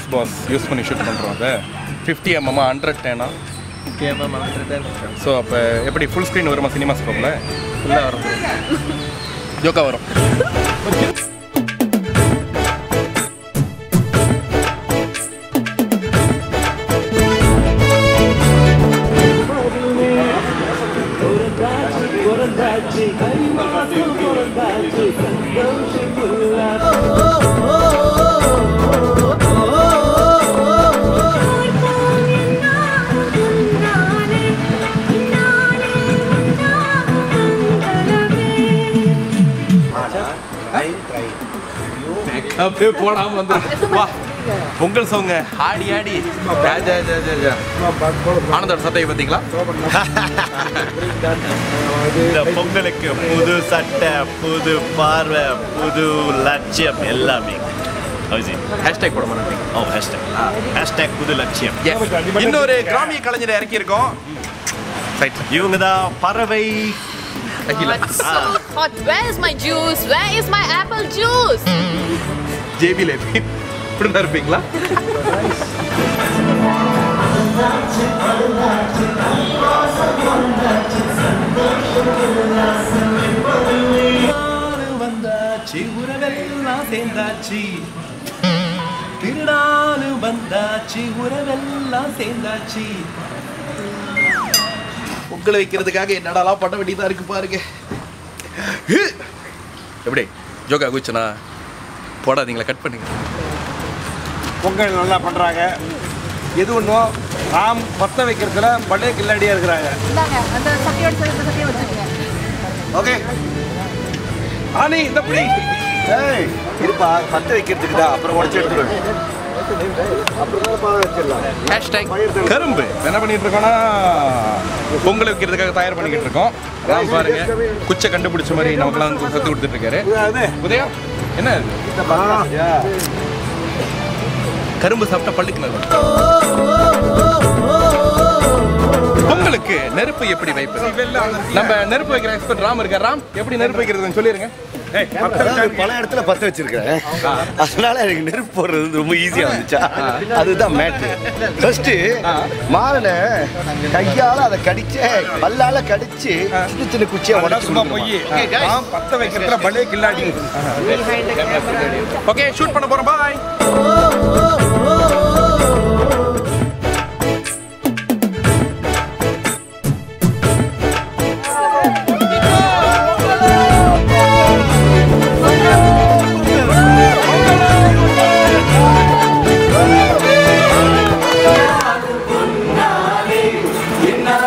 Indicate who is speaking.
Speaker 1: X பாஸ் use பண்ணி shoot பண்ணுறோம் அதை ஃபிஃப்டி எம்எம் ஹண்ட்ரட் டேனா
Speaker 2: முக்கியமாக மறந்துட்டேன்
Speaker 1: ஸோ அப்போ எப்படி ஃபுல் ஸ்க்ரீன் வருமா சினிமா ஸ்கோப்பில்
Speaker 2: ஃபுல்லாக வரும்
Speaker 1: ஜோக்கா வரும் அப்படியே போடாம வந்து வா பொங்கல் சவுங்க ஆடி ஆடி ஜா, ஜா, ஜா, ஜா, ஜா. ஆனந்தோட சட்டையை பார்த்தீங்களா
Speaker 3: இந்த பொங்கலுக்கு புது சட்டை புது பார்வை புது லட்சியம் எல்லாமே அஜய்
Speaker 1: ஹேஷ்டேக் போட மாட்டேங்க
Speaker 3: ஓ ஹேஷ்டேக் ஹேஷ்டேக் புது லட்சியம்
Speaker 1: இன்னொரு கிராமிய கலைஞரை இறக்கி இருக்கோம் ரைட்
Speaker 3: இவங்க தான் பறவை
Speaker 4: It's so hot. Where is my juice? Where is my apple juice?
Speaker 1: ஜேபியில் இப்படி தான் இருப்பீங்களா
Speaker 2: வந்தாச்சு உறவெல்லாம் சேர்ந்தாச்சு திருநாளு வந்தாச்சு உறவெல்லாம் சேர்ந்தாச்சு
Speaker 1: பொங்கல் வைக்கிறதுக்காக என்னடாலாம் பண்ண வேண்டியதா இருக்கு பாருங்க எப்படி ஜோகா குச்சனா போடாதீங்களா கட் பண்ணுங்க
Speaker 5: பொங்கல் நல்லா பண்ணுறாங்க எது ஒன்றும் ராம் பற்ற வைக்கிறதுல பலே கில்லாடியாக இருக்கிறாங்க
Speaker 4: இந்தாங்க அந்த சட்டையோட சேர்த்து சட்டையை வச்சுக்கோங்க
Speaker 5: ஓகே ஆனி இந்த புடி
Speaker 6: ஏய் இருப்பா பத்த வைக்கிறதுக்கு தான் அப்புறம் உடச்சு எடுத்துருவேன்
Speaker 1: ஹேஷ்டேக் கரும்பு என்ன பண்ணிட்டு இருக்கோம்னா பொங்கல் வைக்கிறதுக்காக தயார் பண்ணிக்கிட்டு இருக்கோம் ராம் பாருங்க குச்சை கண்டுபிடிச்ச மாதிரி நமக்குலாம் வந்து சத்து கொடுத்துட்டு இருக்காரு உதயா என்ன இது? கரும்பு சாப்பிட்டா பல்லுக்கு நல்லது பொங்கலுக்கு நெருப்பு எப்படி வைப்பது நம்ம நெருப்பு வைக்கிற எக்ஸ்பர்ட் ராம் இருக்கார் ராம் எப்படி நெருப்பு வைக்கிறதுன்னு சொல்லிருங்க
Speaker 6: அதாவது பல இடத்துல பத்த வச்சிருக்கிறேன் அதனால எனக்கு நெருப்பு போடுறது வந்து ரொம்ப ஈஸியா வந்துச்சா அதுதான் மேட்ரு ஃபர்ஸ்ட் மாறனை கையால அதை கடிச்சு பல்லால கடிச்சு சின்ன சின்ன குச்சியா உடச்சு
Speaker 5: சும்மா பொய் ராம் பத்த வைக்கிறதுல பலே கில்லாடி
Speaker 1: ஓகே ஷூட் பண்ண போறோம் பாய்
Speaker 2: என்ன